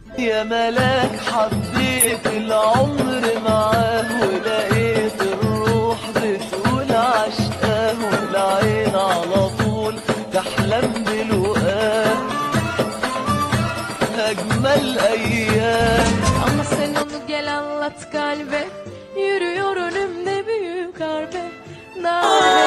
يا ملاك حبيت العمر معاه ولقيت الروح بتقول عشقاه والعين على طول تحلم بلقاه أجمل أيام Ama sen onu gel anlat kalbe Yürüyor önümde büyük harbe Darbe